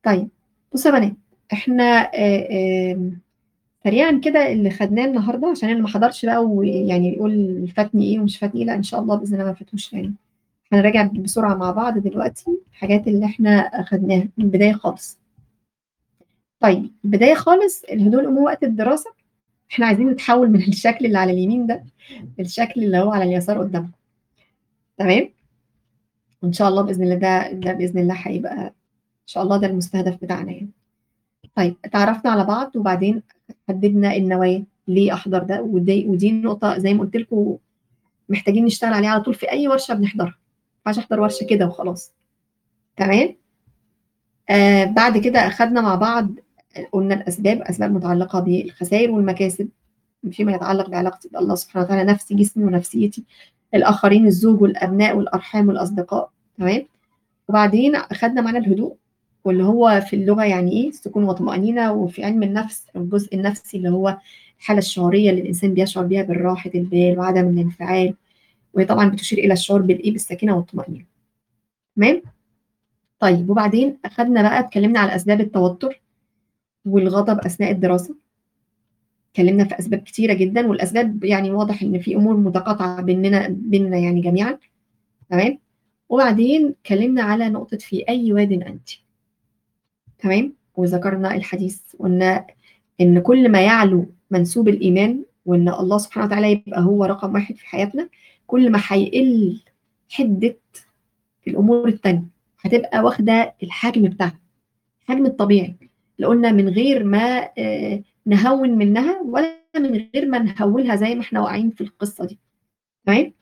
طيب بصوا يا بنات احنا آه، آم، سريعا كده اللي خدناه النهارده عشان اللي ما حضرش بقى ويعني يقول فاتني ايه ومش فاتني ايه لا ان شاء الله باذن الله ما فاتوش يعني هنراجع بسرعه مع بعض دلوقتي الحاجات اللي احنا خدناها من البدايه خالص طيب البدايه خالص الهدوء الامور وقت الدراسه احنا عايزين نتحول من الشكل اللي على اليمين ده للشكل اللي هو على اليسار قدامنا تمام وان شاء الله باذن الله ده ده باذن الله هيبقى ان شاء الله ده المستهدف بتاعنا يعني طيب اتعرفنا على بعض وبعدين حددنا النوايا ليه احضر ده ودي ودي نقطه زي ما قلت لكم محتاجين نشتغل عليها على طول في اي ورشه بنحضرها ما ينفعش احضر ورشه كده وخلاص تمام آه بعد كده اخدنا مع بعض قلنا الاسباب اسباب متعلقه بالخسائر والمكاسب فيما يتعلق بعلاقتي بالله سبحانه وتعالى نفسي جسمي ونفسيتي الاخرين الزوج والابناء والارحام والاصدقاء تمام وبعدين اخدنا معنا الهدوء واللي هو في اللغه يعني ايه سكون وطمانينه وفي علم النفس الجزء النفسي اللي هو الحاله الشعوريه اللي الانسان بيشعر بيها بالراحه البال وعدم الانفعال وهي طبعا بتشير الى الشعور بالايه بالسكينه والطمانينه تمام طيب وبعدين اخدنا بقى اتكلمنا على اسباب التوتر والغضب اثناء الدراسه اتكلمنا في اسباب كتيره جدا والاسباب يعني واضح ان في امور متقاطعه بيننا بيننا يعني جميعا تمام وبعدين اتكلمنا على نقطه في اي واد انت تمام وذكرنا الحديث وقلنا ان كل ما يعلو منسوب الايمان وان الله سبحانه وتعالى يبقى هو رقم واحد في حياتنا كل ما هيقل حده الامور التانية هتبقى واخده الحجم بتاعها الحجم الطبيعي اللي قلنا من غير ما آه نهون منها ولا من غير ما نهولها زي ما احنا واقعين في القصه دي تمام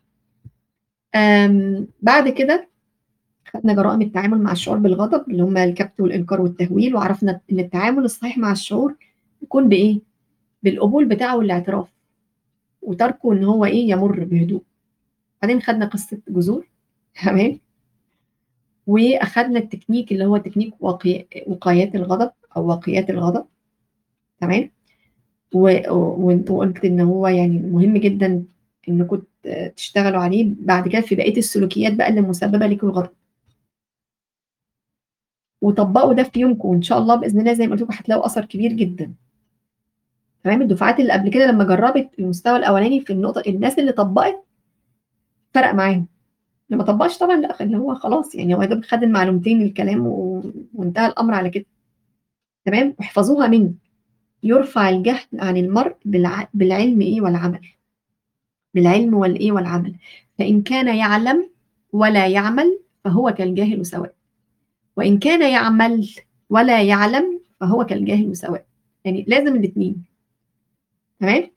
بعد كده خدنا جرائم التعامل مع الشعور بالغضب اللي هم الكبت والانكار والتهويل وعرفنا ان التعامل الصحيح مع الشعور يكون بايه بالقبول بتاعه والاعتراف وتركه ان هو ايه يمر بهدوء بعدين خدنا قصه جذور تمام واخدنا التكنيك اللي هو تكنيك وقي... وقايات الغضب او واقيات الغضب تمام وقلت ان هو يعني مهم جدا انكم تشتغلوا عليه بعد كده في بقيه السلوكيات بقى اللي مسببه لكم الغضب وطبقوا ده في يومكم وان شاء الله باذن الله زي ما قلت لكم هتلاقوا اثر كبير جدا تمام الدفعات اللي قبل كده لما جربت المستوى الاولاني في النقطه الناس اللي طبقت فرق معاهم اللي ما طبقش طبعا لا اللي هو خلاص يعني هو ده خد المعلومتين الكلام و... وانتهى الامر على كده تمام واحفظوها مني يرفع الجهل عن المرء بالع... بالعلم ايه والعمل بالعلم والايه والعمل فان كان يعلم ولا يعمل فهو كالجاهل سواء وان كان يعمل ولا يعلم فهو كالجاهل سواء يعني لازم الاثنين تمام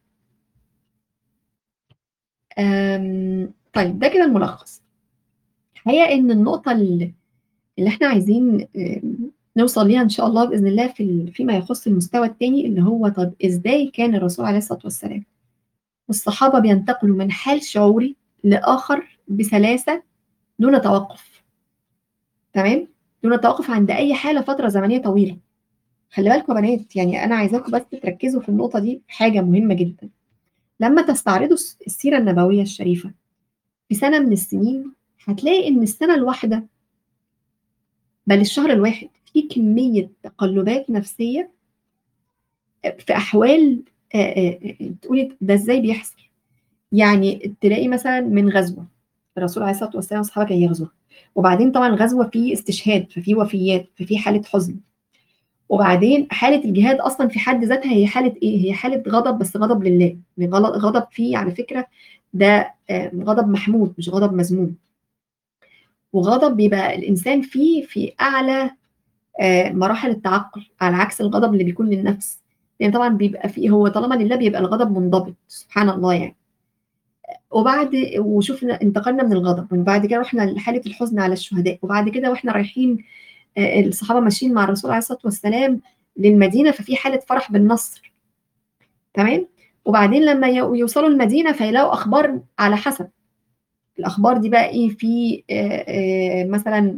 طيب ده كده الملخص الحقيقه ان النقطه اللي, اللي احنا عايزين نوصل ليها ان شاء الله باذن الله في فيما يخص المستوى الثاني اللي هو طب ازاي كان الرسول عليه الصلاه والسلام والصحابه بينتقلوا من حال شعوري لاخر بسلاسه دون توقف تمام دون توقف عند اي حاله فتره زمنيه طويله خلي بالكم يا بنات يعني انا عايزاكم بس تركزوا في النقطه دي حاجه مهمه جدا لما تستعرضوا السيره النبويه الشريفه في سنه من السنين هتلاقي ان السنه الواحده بل الشهر الواحد في كميه تقلبات نفسيه في احوال تقولي ده ازاي بيحصل يعني تلاقي مثلا من غزوه الرسول عليه الصلاه والسلام واصحابه كانوا يغزوا وبعدين طبعا الغزوه في استشهاد ففي وفيات ففي حاله حزن وبعدين حاله الجهاد اصلا في حد ذاتها هي حاله ايه هي حاله غضب بس غضب لله غضب فيه على فكره ده غضب محمود مش غضب مذموم وغضب بيبقى الانسان فيه في اعلى مراحل التعقل على عكس الغضب اللي بيكون للنفس لان يعني طبعا بيبقى فيه هو طالما لله بيبقى الغضب منضبط سبحان الله يعني وبعد وشوفنا انتقلنا من الغضب وبعد كده رحنا لحاله الحزن على الشهداء وبعد كده واحنا رايحين الصحابه ماشيين مع الرسول عليه الصلاه والسلام للمدينه ففي حاله فرح بالنصر تمام وبعدين لما يوصلوا المدينه فيلاقوا اخبار على حسب الاخبار دي بقى ايه في آآ آآ مثلا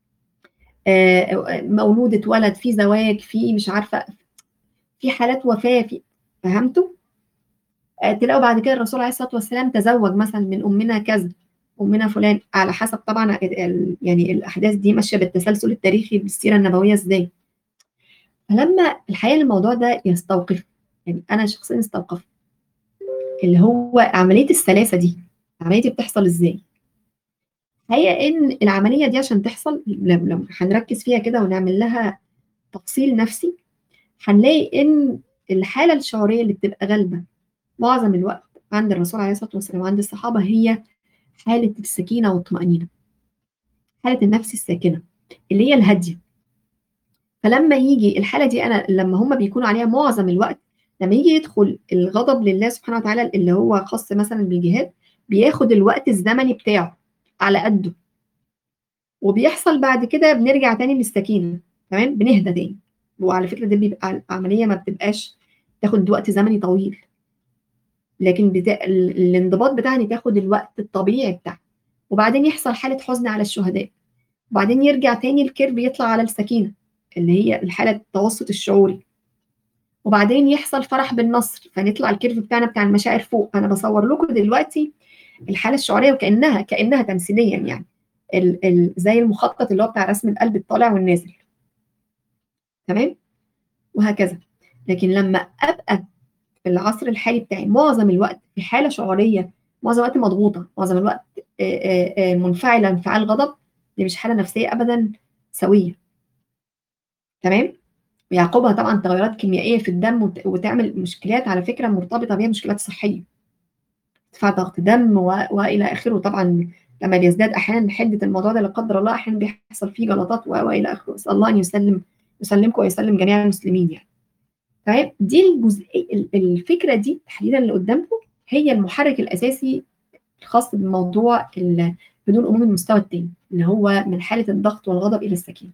آآ مولود اتولد في زواج في مش عارفه في حالات وفاه في فهمتوا تلاقوا بعد كده الرسول عليه الصلاه والسلام تزوج مثلا من امنا كذا امنا فلان على حسب طبعا يعني الاحداث دي ماشيه بالتسلسل التاريخي بالسيره النبويه ازاي فلما الحقيقة الموضوع ده يستوقف يعني أنا شخصيًا استوقفت اللي هو عملية السلاسة دي، العملية دي بتحصل إزاي؟ الحقيقة إن العملية دي عشان تحصل لو لو هنركّز فيها كده ونعمل لها تفصيل نفسي، هنلاقي إن الحالة الشعورية اللي بتبقى غالبة معظم الوقت عند الرسول عليه الصلاة والسلام وعند الصحابة هي حالة السكينة والطمأنينة. حالة النفس الساكنة، اللي هي الهادية. فلمّا ييجي الحالة دي أنا لمّا هُم بيكونوا عليها معظم الوقت، لمّا ييجي يدخل الغضب لله سبحانه وتعالى اللي هو خاص مثلًا بالجهاد، بياخد الوقت الزمني بتاعه على قدّه. وبيحصل بعد كده بنرجع تاني للسكينة، تمام، بنهدى تاني. وعلى فكرة ده بيبقى عملية ما بتبقاش تاخد وقت زمني طويل. لكن بت ال الانضباط بتاعها إن تاخد الوقت الطبيعي بتاعها. وبعدين يحصل حالة حزن على الشهداء. وبعدين يرجع تاني الكيرف يطلع على السكينة، اللي هي الحالة التوسط الشعوري. وبعدين يحصل فرح بالنصر، فنطلع الكيرف بتاعنا بتاع المشاعر فوق. أنا باصوّر لكم دلوقتي الحالة الشعورية وكأنها كأنها تمثيليًا يعني. ال ال زي المخطط اللي هو بتاع رسم القلب الطالع والنازل. تمام؟ وهكذا. لكن لمّا أبقى في العصر الحالي بتاعي معظم الوقت في حالة شعورية، معظم الوقت مضغوطة، معظم الوقت آآ آآ آآ منفعلة انفعال غضب، دي مش حالة نفسية أبدًا سوية. تمام؟ ويعقبها طبعًا تغيرات كيميائية في الدم وت وتعمل مشكلات على فكرة مرتبطة بيها مشكلات صحية. ارتفاع ضغط دم و وإلى آخره. طبعًا لمّا بيزداد أحيانًا حدة الموضوع ده لا قدر الله أحيانًا بيحصل فيه جلطات و وإلى آخره. نسأل الله أن يسلم يسلمكم ويسلم جميع المسلمين يعني. تمام؟ دي الجزئي ال الفكرة دي تحديدًا اللي قدّامكم هي المحرك الأساسي الخاص بموضوع ال هدوء الأمور المستوى التاني، اللي هو من حالة الضغط والغضب إلى السكينة.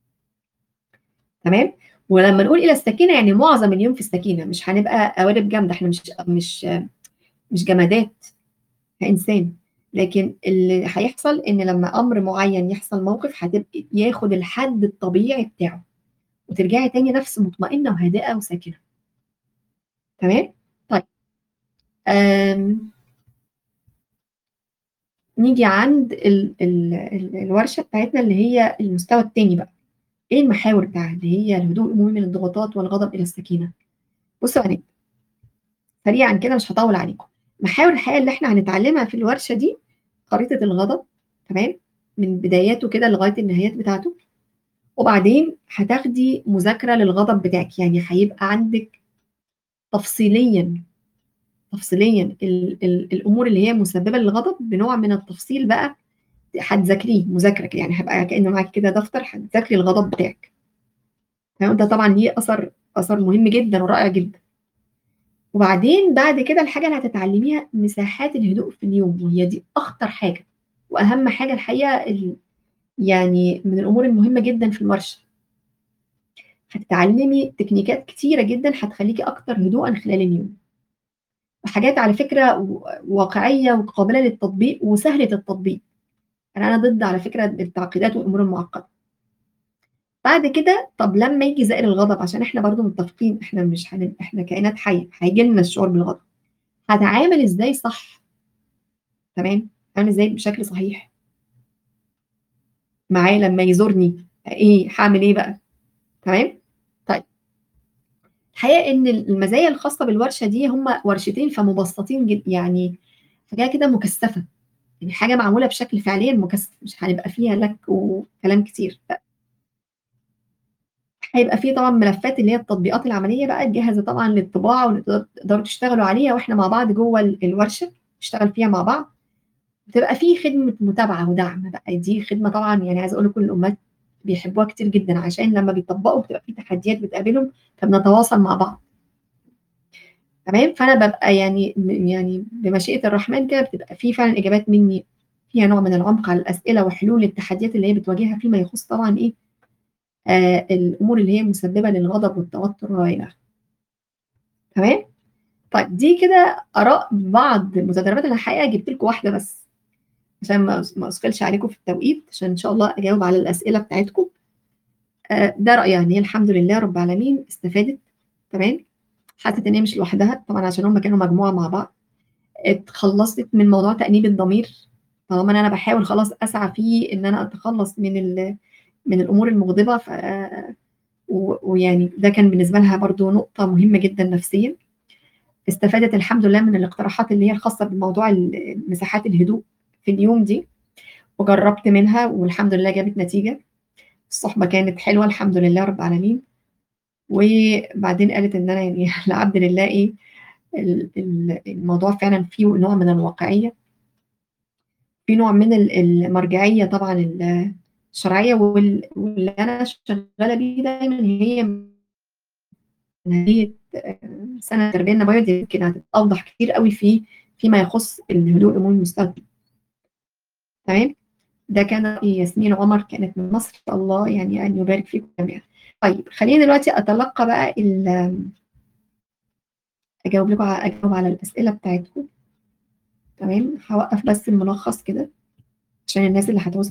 تمام؟ ولمّا نقول إلى السكينة يعني معظم اليوم في السكينة، مش هنبقى قوالب جامدة، إحنا مش مش مش جمادات كإنسان. لكن اللي هيحصل إن لمّا أمر معيّن يحصل موقف هتبقي ياخد الحد الطبيعي بتاعه، وترجعي تاني نفس مطمئنة وهادئة وساكنة. تمام؟ طيب. آمم نيجي عند ال ال ال الورشة بتاعتنا اللي هي المستوى التاني بقى. إيه المحاور بتاعها؟ اللي هي الهدوء الأمور من الضغوطات والغضب إلى السكينة. بُصّوا يا بنات سريعًا كده مش هاطوّل عليكم. محاور الحقيقة اللي إحنا هنتعلمها في الورشة دي خريطة الغضب، تمام؟ من بداياته كده لغاية النهايات بتاعته. وبعدين هتاخدي مذاكرة للغضب بتاعِك، يعني هيبقى عندِك تفصيليًا، تفصيليًا ال ال الأمور اللي هي مسببة للغضب بنوع من التفصيل بقى هتذاكريه مذاكرة كده، يعني هيبقى كأن معاكِ كده دفتر هتذاكري الغضب بتاعِك. تمام؟ ده طبعًا ليه أثر أثر مهم جدًا ورائع جدًا. وبعدين بعد كده الحاجة اللي هتتعلميها مساحات الهدوء في اليوم، وهي دي أخطر حاجة، وأهم حاجة الحقيقة ال يعني من الأمور المهمة جدًا في الورشة. هتتعلمي تكنيكات كتيرة جدًا هتخلّيكِ أكتر هدوءًا خلال اليوم. وحاجات على فكرة و واقعية وقابلة للتطبيق وسهلة التطبيق. يعني أنا ضد على فكرة التعقيدات والأمور المعقدة. بعد كده طب لمّا ييجي زائل الغضب عشان إحنا برضه متفقين إحنا مش هن إحنا كائنات حية، هييجي لنا الشعور بالغضب. هاتعامل إزاي صح؟ تمام؟ هاتعامل إزاي بشكل صحيح؟ معاه لمّا يزورني إيه، هاعمل إيه بقى؟ تمام؟ طيب. الحقيقة إن ال المزايا الخاصة بالورشة دي هم ورشتين فمبسطين جد يعني حاجة كده مكثفة. يعني حاجة معمولة بشكل فعليًا مكثف، مش هيبقى فيها لَك وكلام كتير، لأ. هيبقى في طبعًا ملفات اللي هي التطبيقات العملية بقى جاهزة طبعًا للطباعة وإن تقدروا تقدروا تشتغلوا عليها وإحنا مع بعض جوّه ال الورشة، نشتغل فيها مع بعض. بتبقى في خدمة متابعة ودعم بقى، دي خدمة طبعًا يعني عايزة أقول لكم الأمهات بيحبوها كتير جدًا عشان لمّا بيطبّقوا بتبقى في تحديات بتقابلهم، فبنتواصل مع بعض. تمام؟ فأنا بابقى يعني م يعني بمشيئة الرحمن كده بتبقى في فعلًا إجابات منّي فيها نوع من العمق على الأسئلة وحلول للتحديات اللي هي بتواجهها فيما يخص طبعًا إيه، آآ الأمور اللي هي مسببة للغضب والتوتر وإلى آخره. تمام؟ طيب دي كده آراء بعض المتدربات، أنا الحقيقة جبت لكم واحدة بس عشان ما أث ما أثقلش عليكم في التوقيت، عشان إن شاء الله أجاوب على الأسئلة بتاعتكم. آآ ده رأيي يعني هي الحمد لله رب العالمين استفادت، تمام؟ حست إن هي مش لوحدها، طبعًا عشان هم كانوا مجموعة مع بعض. اتخلّصت من موضوع تأنيب الضمير، طالما إن أنا باحاول خلاص أسعى فيه إن أنا أتخلّص من ال من الأمور المغضبة ف و ويعني ده كان بالنسبة لها برضه نقطة مهمة جدًا نفسيًا. استفادت الحمد لله من الاقتراحات اللي هي الخاصة بموضوع ال مساحات الهدوء في اليوم دي، وجرّبت منها والحمد لله جابت نتيجة. الصُحبة كانت حلوة الحمد لله رب العالمين. وبعدين قالت إن أنا يعني العبد لله إيه، ال ال الموضوع فعلًا فيه نوع من الواقعية. في نوع من ال المرجعية طبعًا ال الشرعية وال واللي أنا شغّالة بيه دايمًا هي عملية سَنة التربية النبوية دي يمكن هتتأوضح كتير أوي في فيما يخُص الهدوء أمور المستقبل. تمام؟ ده كان رأي ياسمين عمر كانت من مصر، الله يعني أن يبارك فيكم جميعًا. طيب خلّيني دلوقتي أتلقّى بقى ال أجاوب لكم ع أجاوب على الأسئلة بتاعتكم. تمام؟ هاوقّف بس الملخص كده عشان الناس اللي هتوصل